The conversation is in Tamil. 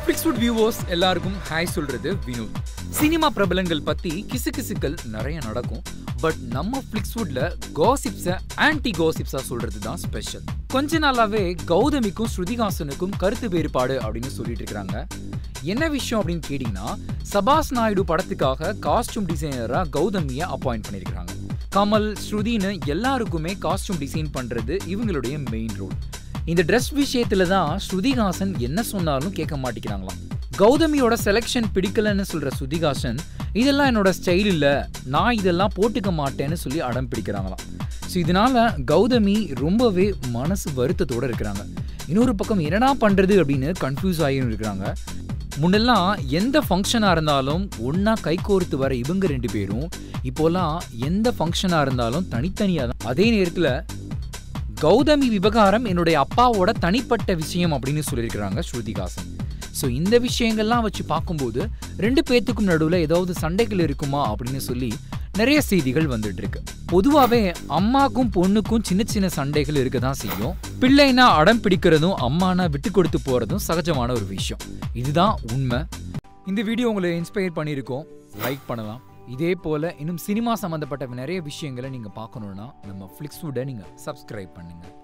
ஃபிளிக்ஸ்வுட் வியூவர்ஸ் எல்லாருக்கும் ஹாய் சொல்றது வினோத் சினிமா பிரபலங்கள் பத்தி கிசுகிசுக்கள் நிறைய நடக்கும் பட் நம்ம ஃபிளிக்ஸ்வுட்ல காசிப்ஸ ஆன்டி காசிப்ஸா சொல்றது தான் ஸ்பெஷல் கொஞ்ச நாளாவே கௌதமிக்கும் ஸ்ருதிஹாசனுக்கும் கருத்து வேறுபாடு அப்படின்னு சொல்லிட்டு இருக்காங்க என்ன விஷயம் அப்படின்னு கேட்டீங்கன்னா சபாஸ் நாயுடு படத்துக்காக காஸ்டியூம் டிசைனரா கௌதமியை அப்பாயிண்ட் பண்ணியிருக்காங்க கமல் ஸ்ருதின்னு எல்லாருக்குமே காஸ்டியூம் டிசைன் பண்றது இவங்களுடைய மெயின் ரோல் இந்த ட்ரெஸ் விஷயத்துல தான் ஸ்ருதிஹாசன் என்ன சொன்னாலும் கேட்க மாட்டேங்கிறாங்களாம் கௌதமியோட செலெக்ஷன் பிடிக்கலன்னு சொல்ற ஸ்ருதிஹாசன் இதெல்லாம் என்னோட ஸ்டைல் இல்ல நான் இதெல்லாம் போட்டுக்க மாட்டேன்னு சொல்லி அடம் பிடிக்கிறாங்களாம் ஸோ இதனால கௌதமி ரொம்பவே மனசு வருத்தத்தோட இருக்கிறாங்க இன்னொரு பக்கம் என்னடா பண்றது அப்படின்னு கன்ஃபியூஸ் ஆகியும் இருக்கிறாங்க முன்னெல்லாம் எந்த ஃபங்க்ஷனாக இருந்தாலும் ஒன்றா கைகோர்த்து வர இவங்க ரெண்டு பேரும் இப்போலாம் எந்த ஃபங்க்ஷனாக இருந்தாலும் தனித்தனியாக தான் அதே நேரத்தில் கௌதமி விவகாரம் என்னுடைய அப்பாவோட தனிப்பட்ட விஷயம் அப்படின்னு சொல்லியிருக்கிறாங்க ஸ்ருதிகாசன் ஸோ இந்த விஷயங்கள்லாம் வச்சு பார்க்கும்போது ரெண்டு பேர்த்துக்கும் நடுவில் ஏதாவது சண்டைகள் இருக்குமா அப்படின்னு சொல்லி நிறைய செய்திகள் வந்துட்டு இருக்கு பொதுவாகவே அம்மாக்கும் பொண்ணுக்கும் சின்ன சின்ன சண்டைகள் இருக்க தான் செய்யும் பிள்ளைனா அடம் பிடிக்கிறதும் அம்மானா விட்டு கொடுத்து போறதும் சகஜமான ஒரு விஷயம் இதுதான் உண்மை இந்த வீடியோ உங்களை இன்ஸ்பயர் பண்ணியிருக்கோம் லைக் பண்ணலாம் இதே போல இன்னும் சினிமா சம்மந்தப்பட்ட நிறைய விஷயங்களை நீங்க பார்க்கணும்னா நம்ம ஃப்ளிக்ஸ்வுட்டை நீங்க சப்ஸ்கிரைப் பண்ணுங்க